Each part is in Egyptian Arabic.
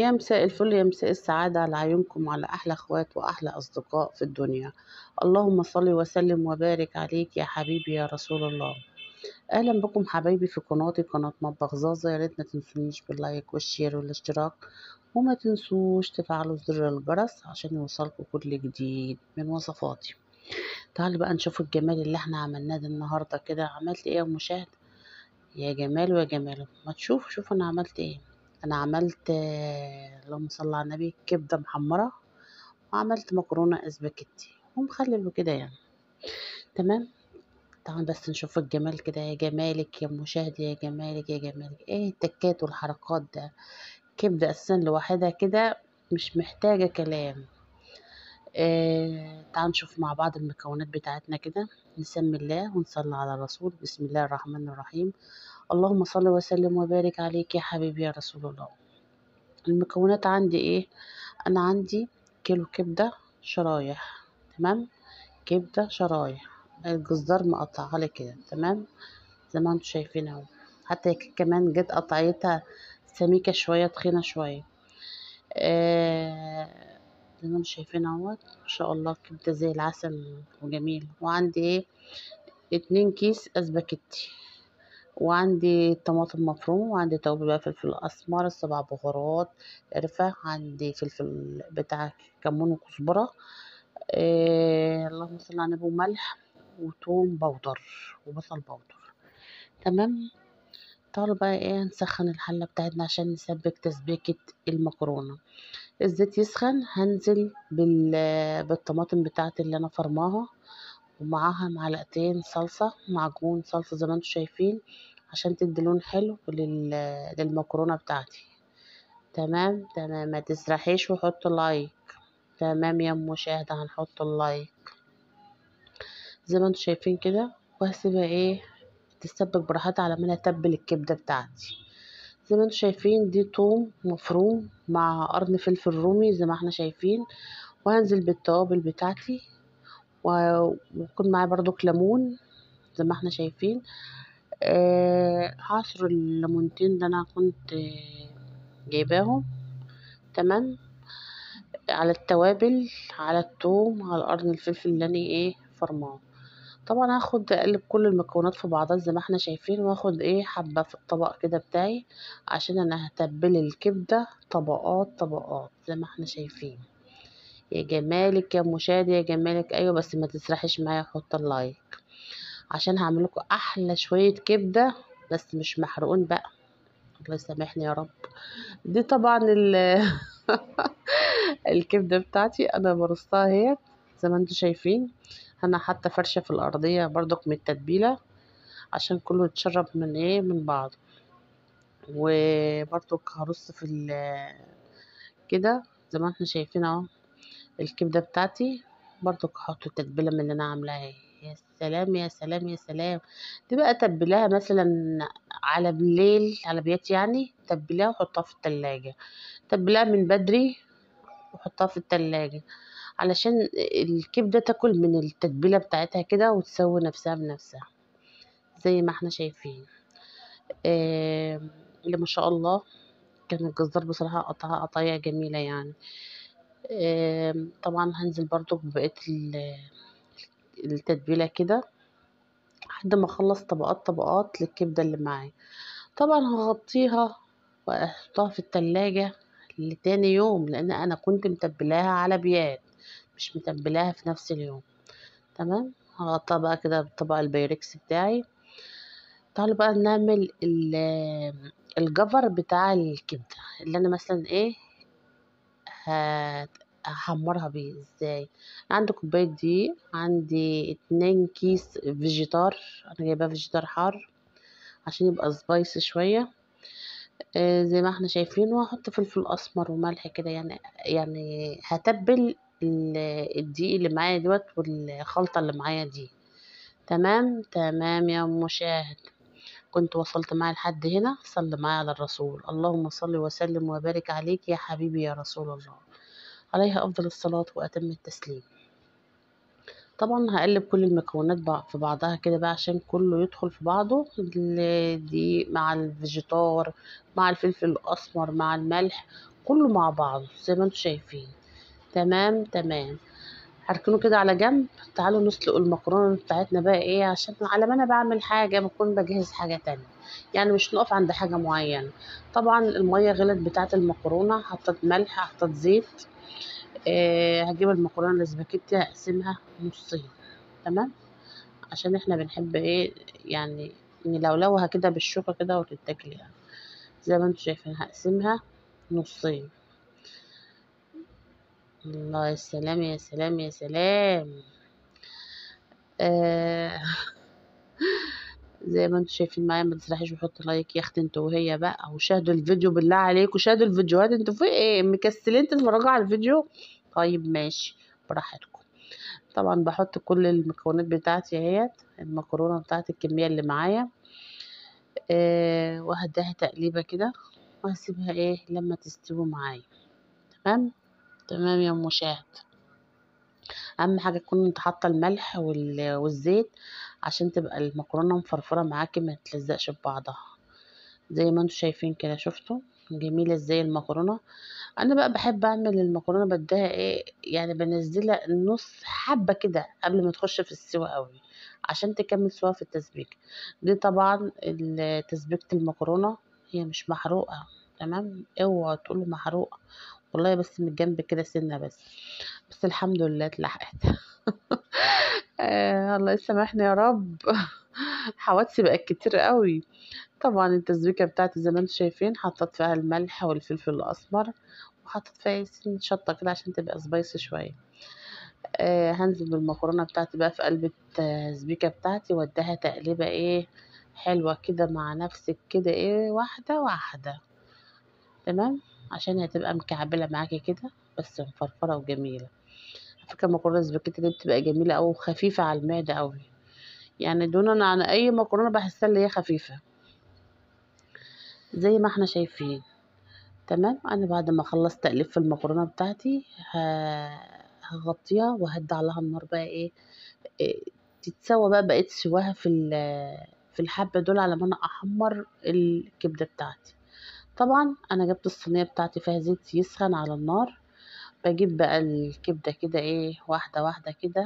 يا مساء الفل يا مساء السعادة على عيونكم وعلى أحلى أخوات وأحلى أصدقاء في الدنيا اللهم صل وسلم وبارك عليك يا حبيبي يا رسول الله أهلا بكم حبايبي في قناتي قناة مطبخ زازا يا ريت ما تنسونيش باللايك والشير والاشتراك وما تنسوش تفعلوا زر الجرس عشان يوصلكم كل جديد من وصفاتي تعالوا بقى نشوف الجمال اللي احنا عملناه ده النهارده كده عملت ايه يا مشاهد يا جمال ويا جمال ما تشوف شوف انا عملت ايه انا عملت آه، اللهم صل على النبي كبده محمره وعملت مكرونه اسباجيتي ومخلل وكده يعني تمام تعال بس نشوف الجمال كده يا جمالك يا مشاهد يا جمالك يا جمالك ايه التكات والحركات ده كبده اساسا لوحدها كده مش محتاجه كلام آه تعال نشوف مع بعض المكونات بتاعتنا كده نسمي الله ونصلي على الرسول بسم الله الرحمن الرحيم اللهم صل وسلم وبارك عليك يا حبيبي يا رسول الله المكونات عندي ايه انا عندي كيلو كبده شرايح تمام كبده شرايح الجزار مقطعها لي كده تمام زي ما انتم شايفين اهو حتى هي كمان جت قطعتها سميكه شويه تخينه شويه آه زي ما انتم شايفين اهوت ما شاء الله كبده زي العسل وجميل وعندي ايه اتنين كيس اسباجيتي وعندي طماطم مفروم وعندي توابل بقى فلفل اسمر سبع بهارات قرفة عندي فلفل بتاع كمون وكزبرة إيه اللهم صل على النبي وملح وتوم بودر وبصل بودر تمام تعالوا بقى ايه نسخن الحلة بتاعتنا عشان نسبك تسبيكة المكرونة الزيت يسخن هنزل بال... بالطماطم بتاعتي اللي انا فرماها ومعاها معلقتين صلصة معجون صلصة زي ما انتم شايفين عشان تدي لون حلو لل... للمكرونة بتاعتي تمام تمام ما تسرحيش وحط لايك تمام يا مشاهدة هنحط اللايك زي ما انتم شايفين كده وهسيبها ايه تتسبك براحتها على ما انا اتبل الكبدة بتاعتي زي ما انتم شايفين دي توم مفروم مع قرن فلفل رومي زي ما احنا شايفين وهنزل بالتوابل بتاعتي ويكون معايا برضو ليمون زي ما احنا شايفين أه هعصر الليمونتين اللي انا كنت جايباهم تمام على التوابل على الثوم على قرن الفلفل اللي انا ايه فرماه طبعا هاخد اقلب كل المكونات في بعضها زي ما احنا شايفين واخد ايه حبه في الطبق كده بتاعي عشان انا هتبل الكبده طبقات طبقات زي ما احنا شايفين يا جمالك يا مشاهد يا جمالك ايوه بس ما تسرحش معايا حط اللايك عشان هعمل لكم احلى شويه كبده بس مش محروقين بقى الله يسامحني يا رب دي طبعا الكبده بتاعتي انا برصها اهي زي ما انتم شايفين انا حاطه فرشه في الارضيه برضك من التتبيله عشان كله يتشرب من ايه من بعض وبرضك هرص في كده زي ما احنا شايفين اهو الكبده بتاعتي برضو هحط التتبيله من اللي انا عاملاها يا سلام يا سلام يا سلام دي بقى تبلاها مثلا على بالليل على بيات يعني تبلاها وحطها في التلاجة تبلاها من بدري وحطها في التلاجة علشان الكبدة تاكل من التتبيلة بتاعتها كده وتسوي نفسها بنفسها زي ما احنا شايفين آه اللي ما شاء الله كان الجزار بصراحة قطعها قطايع جميلة يعني آه طبعا هنزل برضو ببقية التتبيلة كده لحد ما اخلص طبقات طبقات للكبدة اللي معايا طبعا هغطيها واحطها في التلاجة لتاني يوم لان انا كنت متبلاها على بيات مش متبلاها في نفس اليوم تمام هغطيها بقى كده بالطبق البايركس بتاعي تعالوا بقى نعمل الجفر بتاع الكبدة اللي انا مثلا ايه هحمرها بيه ازاي عندي كوبايه دقيق عندي اتنين كيس فيجيتار انا جايباه فيجيتار حار عشان يبقى سبايسي شويه آه زي ما احنا شايفين وهحط فلفل اسمر وملح كده يعني يعني هتبل الدقيق اللي معايا دوت والخلطه اللي معايا دي تمام تمام يا مشاهد كنت وصلت معايا لحد هنا صلي معايا على الرسول اللهم صل وسلم وبارك عليك يا حبيبي يا رسول الله عليها أفضل الصلاة وأتم التسليم طبعا هقلب كل المكونات في بعضها كده بقى عشان كله يدخل في بعضه دي مع الفيجيتار مع الفلفل الأسمر مع الملح كله مع بعضه زي ما انتوا شايفين تمام تمام هركنه كده على جنب تعالوا نسلق المكرونه بتاعتنا بقى ايه عشان على ما انا بعمل حاجه بكون بجهز حاجه تانية يعني مش نقف عند حاجه معينه طبعا الميه غلت بتاعه المكرونه حطيت ملح حطيت زيت آه هجيب المكرونه الاسباجيتي هقسمها نصين تمام عشان احنا بنحب ايه يعني نلولوها كده بالشوكه كده وتتاكل يعني زي ما انتوا شايفين هقسمها نصين الله يا سلام يا سلام يا سلام آه زي ما انتوا شايفين معايا ما تسرحيش وحط لايك يا اختي انتوا وهي بقى وشاهدوا الفيديو بالله عليكم شاهدوا الفيديوهات انتوا في ايه مكسلين تتفرجوا على الفيديو طيب ماشي براحتكم طبعا بحط كل المكونات بتاعتي اهيت المكرونه بتاعت الكميه اللي معايا آه وهديها تقليبه كده وهسيبها ايه لما تستوي معايا تمام تمام يا مشاهد اهم حاجه تكون انت حاطه الملح والزيت عشان تبقى المكرونه مفرفره معاكي ما تلزقش ببعضها زي ما انتوا شايفين كده شفتوا جميله ازاي المكرونه انا بقى بحب اعمل المكرونه بديها ايه يعني بنزلها نص حبه كده قبل ما تخش في السوا قوي عشان تكمل سوا في التسبيك دي طبعا تسبيكه المكرونه هي مش محروقه تمام اوعى تقولوا محروقه والله بس من الجنب كده سنه بس بس الحمد لله اتلحقت آه الله يسامحني يا رب حوادثي بقت كتير قوي طبعا التسبيكه بتاعتي زي ما انتم شايفين حطيت فيها الملح والفلفل الاسمر وحطيت فيها سن شطه كده عشان تبقى سبايسي شويه آه هنزل بالمكرونه بتاعتي بقى في قلب التسبيكه بتاعتي واديها تقليبه ايه حلوه كده مع نفسك كده ايه واحده واحده تمام عشان هتبقى مكعبله معاكي كده بس مفرفره وجميله على فكره المكرونه السباكيتي دي بتبقى جميله أوي وخفيفه على المعده أوي يعني دونا عن اي مكرونه بحسها اللي هي خفيفه زي ما احنا شايفين تمام انا بعد ما خلصت تقليب في المكرونه بتاعتي هغطيها وهدي عليها النار بقى ايه, إيه تتسوى بقى بقيت سواها في في الحبه دول على ما انا احمر الكبده بتاعتي طبعا انا جبت الصينيه بتاعتي فيها زيت يسخن على النار بجيب بقى الكبده كده ايه واحده واحده كده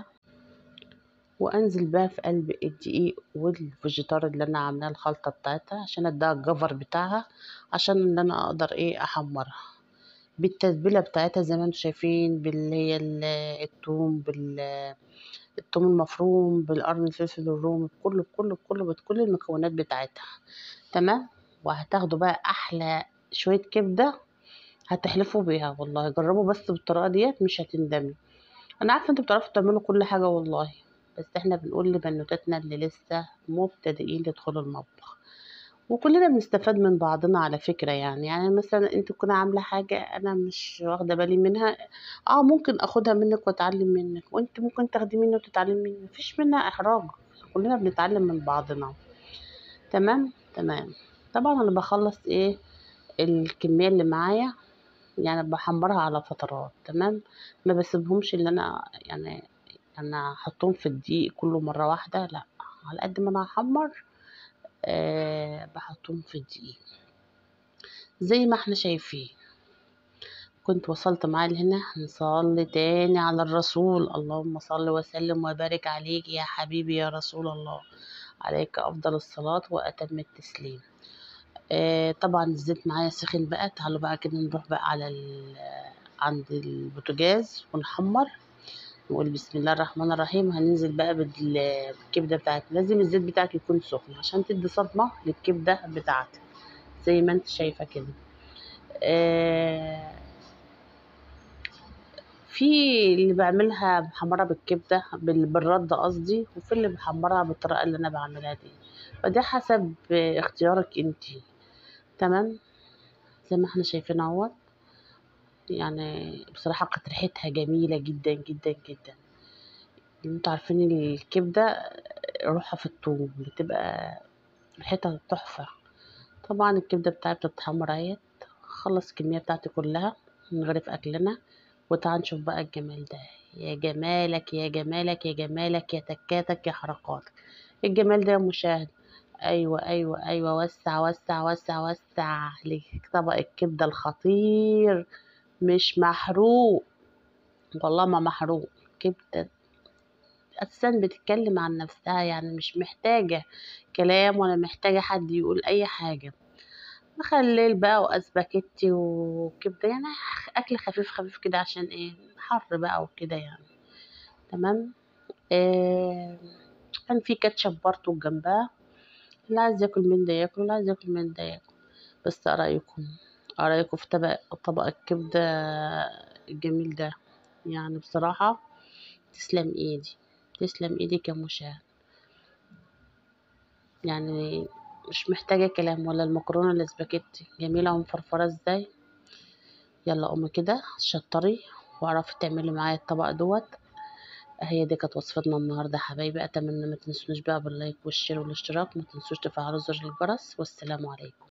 وانزل بقى في قلب الدقيق والفيجيتار اللي انا عاملاه الخلطه بتاعتها عشان اديها الجفر بتاعها عشان ان انا اقدر ايه احمرها بالتتبيله بتاعتها زي ما انتم شايفين باللي هي الثوم بال الثوم المفروم بالقرن الفلفل الرومي بكله بكله بكله بكل المكونات بتاعتها تمام وهتاخدوا بقى احلى شويه كبده هتحلفوا بيها والله جربوا بس بالطريقه ديت مش هتندمي انا عارفه انتوا بتعرفوا تعملوا كل حاجه والله بس احنا بنقول لبنوتاتنا اللي لسه مبتدئين يدخلوا المطبخ وكلنا بنستفاد من بعضنا على فكرة يعني يعني مثلا انت تكون عاملة حاجة انا مش واخدة بالي منها اه ممكن اخدها منك واتعلم منك وانت ممكن تاخدي مني وتتعلمي مني مفيش منها احراج كلنا بنتعلم من بعضنا تمام تمام طبعا انا بخلص ايه الكمية اللي معايا يعني بحمرها على فترات تمام ما بسيبهمش اللي انا يعني انا احطهم في الدقيق كله مرة واحدة لا على قد ما انا احمر أه بحطهم في الدقيق زي ما احنا شايفين كنت وصلت معاه لهنا نصلي تاني على الرسول اللهم صل وسلم وبارك عليك يا حبيبي يا رسول الله عليك افضل الصلاة واتم التسليم آه طبعا الزيت معايا سخن بقى تعالوا بقى كده نروح بقى على عند البوتاجاز ونحمر نقول بسم الله الرحمن الرحيم هننزل بقى بالكبده بتاعتنا لازم الزيت بتاعك يكون سخن عشان تدي صدمه للكبده بتاعتك زي ما انت شايفه كده آه في اللي بعملها محمرة بالكبدة بالرد قصدي وفي اللي بحمرها بالطريقة اللي أنا بعملها دي فده حسب اختيارك انتي تمام زي ما احنا شايفين اهوت يعني بصراحة كانت ريحتها جميلة جدا جدا جدا انتوا عارفين الكبدة روحها في الثوم بتبقى ريحتها تحفة طبعا الكبدة بتاعتي بتتحمر اهيت خلص الكمية بتاعتي كلها نغرف أكلنا وتعال نشوف بقى الجمال ده يا جمالك يا جمالك يا جمالك يا تكاتك يا حركاتك الجمال ده يا مشاهد ايوه ايوه ايوه وسع وسع وسع وسع ليك طبق الكبده الخطير مش محروق والله ما محروق كبده اساسا بتتكلم عن نفسها يعني مش محتاجه كلام ولا محتاجه حد يقول اي حاجه مخلل بقى واسباجيتي وكبده يعني اكل خفيف خفيف كده عشان ايه حر بقى وكده يعني تمام آه كان في كاتشب برضو جنبها اللي عايز ياكل من ده ياكل اللي عايز ياكل من ده ياكل بس ارايكم ارايكم في طبق طبق الكبده الجميل ده يعني بصراحه تسلم ايدي تسلم ايدك يا مشاهد يعني مش محتاجة كلام ولا المكرونة الاسباجيتي جميلة ومفرفرة ازاي يلا قومي كده شطري واعرفي تعملي معايا الطبق دوت هي دي كانت وصفتنا النهاردة يا حبايبي اتمنى ما تنسونيش بقى باللايك والشير والاشتراك ما تنسوش تفعلوا زر الجرس والسلام عليكم